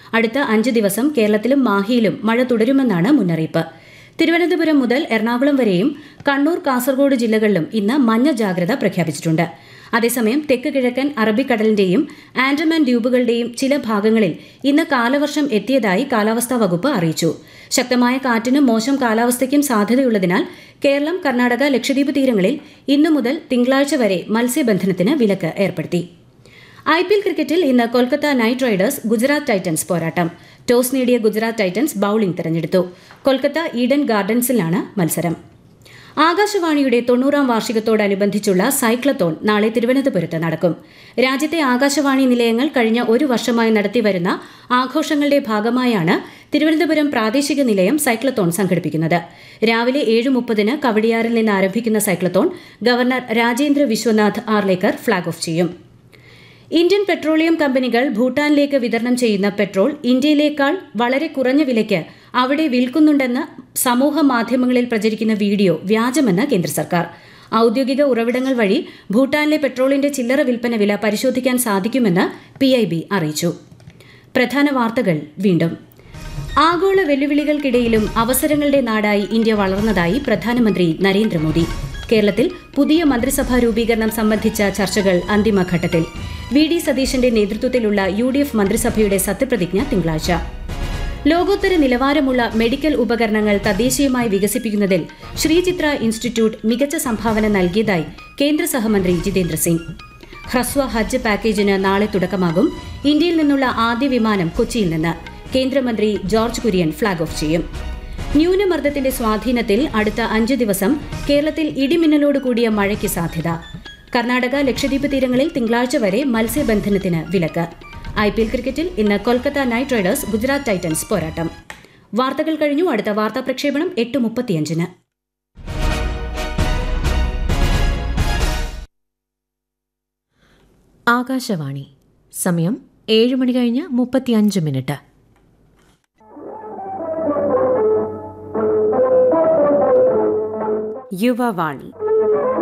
അടുത്ത അഞ്ച് ദിവസം കേരളത്തിലും മാഹിയിലും മഴ തുടരുമെന്നാണ് മുന്നറിയിപ്പ് തിരുവനന്തപുരം മുതൽ എറണാകുളം വരെയും കണ്ണൂർ കാസർഗോഡ് ജില്ലകളിലും ഇന്ന് മഞ്ഞ ജാഗ്രത പ്രഖ്യാപിച്ചിട്ടുണ്ട് അതേസമയം തെക്ക് കിഴക്കൻ അറബിക്കടലിന്റെയും ആൻഡമാൻ ദ്വീപുകളുടെയും ചില ഭാഗങ്ങളിൽ ഇന്ന് കാലവർഷം എത്തിയതായി കാലാവസ്ഥാ വകുപ്പ് അറിയിച്ചു ശക്തമായ കാറ്റിനും മോശം കാലാവസ്ഥയ്ക്കും സാധ്യതയുള്ളതിനാൽ കേരളം കർണാടക ലക്ഷദ്വീപ് തീരങ്ങളിൽ ഇന്നു മുതൽ തിങ്കളാഴ്ച വരെ മത്സ്യബന്ധനത്തിന് വിലക്ക് ഏർപ്പെടുത്തി ഐ പി എൽ ക്രിക്കറ്റിൽ ഇന്ന് Kolkata Knight Riders Gujarat Titans പോരാട്ടം ടോസ് നേടിയ ഗുജറാത്ത് ടൈറ്റൻസ് ബൌളിംഗ് തെരഞ്ഞെടുത്തു കൊൽക്കത്ത ഈഡൻ ഗാർഡൻസിലാണ് മത്സരം ആകാശവാണിയുടെ തൊണ്ണൂറാം വാർഷികത്തോടനുബന്ധിച്ചുള്ള സൈക്ലത്തോൺ നാളെ തിരുവനന്തപുരത്ത് നടക്കും രാജ്യത്തെ ആകാശവാണി നിലയങ്ങൾ കഴിഞ്ഞ ഒരു വർഷമായി നടത്തിവരുന്ന ആഘോഷങ്ങളുടെ ഭാഗമായാണ് തിരുവനന്തപുരം പ്രാദേശിക നിലയം സൈക്ലത്തോൺ സംഘടിപ്പിക്കുന്നത് രാവിലെ ഏഴ് മുപ്പതിന് കവടിയാറിൽ നിന്ന് ആരംഭിക്കുന്ന cyclathon governor Rajendra Vishwanath Arlekar flag off ചെയ്യും ഇന്ത്യൻ പെട്രോളിയം കമ്പനികൾ ഭൂട്ടാനിലേക്ക് വിതരണം ചെയ്യുന്ന പെട്രോൾ ഇന്ത്യയിലേക്കാൾ വളരെ കുറഞ്ഞ വിലയ്ക്ക് അവിടെ വിൽക്കുന്നുണ്ടെന്ന് സമൂഹ മാധ്യമങ്ങളിൽ പ്രചരിക്കുന്ന വീഡിയോ വ്യാജമെന്ന് കേന്ദ്ര സർക്കാർ ഔദ്യോഗിക ഉറവിടങ്ങൾ വഴി ഭൂട്ടാനിലെ പെട്രോളിന്റെ ചില്ലറ വിൽപ്പന വില പരിശോധിക്കാൻ സാധിക്കുമെന്ന് പി അറിയിച്ചു പ്രധാന വാർത്തകൾ വീണ്ടും ആഗോള വെല്ലുവിളികൾക്കിടയിലും അവസരങ്ങളുടെ നാടായി ഇന്ത്യ വളർന്നതായി പ്രധാനമന്ത്രി നരേന്ദ്രമോദി കേരളത്തിൽ പുതിയ മന്ത്രിസഭാ രൂപീകരണം സംബന്ധിച്ച ചർച്ചകൾ അന്തിമഘട്ടത്തിൽ വി ഡി സതീശന്റെ നേതൃത്വത്തിലുള്ള യു ഡി എഫ് മന്ത്രിസഭയുടെ സത്യപ്രതിജ്ഞ തിങ്കളാഴ്ച ലോകോത്തര നിലവാരമുള്ള മെഡിക്കൽ ഉപകരണങ്ങൾ തദ്ദേശീയമായി വികസിപ്പിക്കുന്നതിൽ ശ്രീചിത്ര ഇൻസ്റ്റിറ്റ്യൂട്ട് മികച്ച സംഭാവന നൽകിയതായി കേന്ദ്ര സഹമന്ത്രി ജിതേന്ദ്ര സിംഗ് ഹ്രസ്വ ഹജ്ജ് പാക്കേജിന് നാളെ തുടക്കമാകും ഇന്ത്യയിൽ നിന്നുള്ള ആദ്യ വിമാനം കൊച്ചിയിൽ നിന്ന് കേന്ദ്രമന്ത്രി ജോർജ് കുര്യൻ ഫ്ളാഗ് ഓഫ് ചെയ്യും ന്യൂനമർദ്ദത്തിന്റെ സ്വാധീനത്തിൽ അടുത്ത അഞ്ചു ദിവസം കേരളത്തിൽ ഇടിമിന്നലോട് കൂടിയ മഴയ്ക്ക് സാധ്യത കർണാടക ലക്ഷദ്വീപ് തീരങ്ങളിൽ തിങ്കളാഴ്ച വരെ മത്സ്യബന്ധനത്തിന് വിലക്ക് ഐ പി എൽ ക്രിക്കറ്റിൽ ഇന്ന് Kolkata Knight Riders Gujarat Titans പോരാട്ടം വാർത്തകൾ കഴിഞ്ഞു അടുത്ത വാർത്താ പ്രക്ഷേപണം എട്ട് മുപ്പത്തിയഞ്ചിന് ആകാശവാണി സമയം ഏഴ് മണി കഴിഞ്ഞ് മുപ്പത്തിയഞ്ച് മിനിറ്റ് യുവവാണി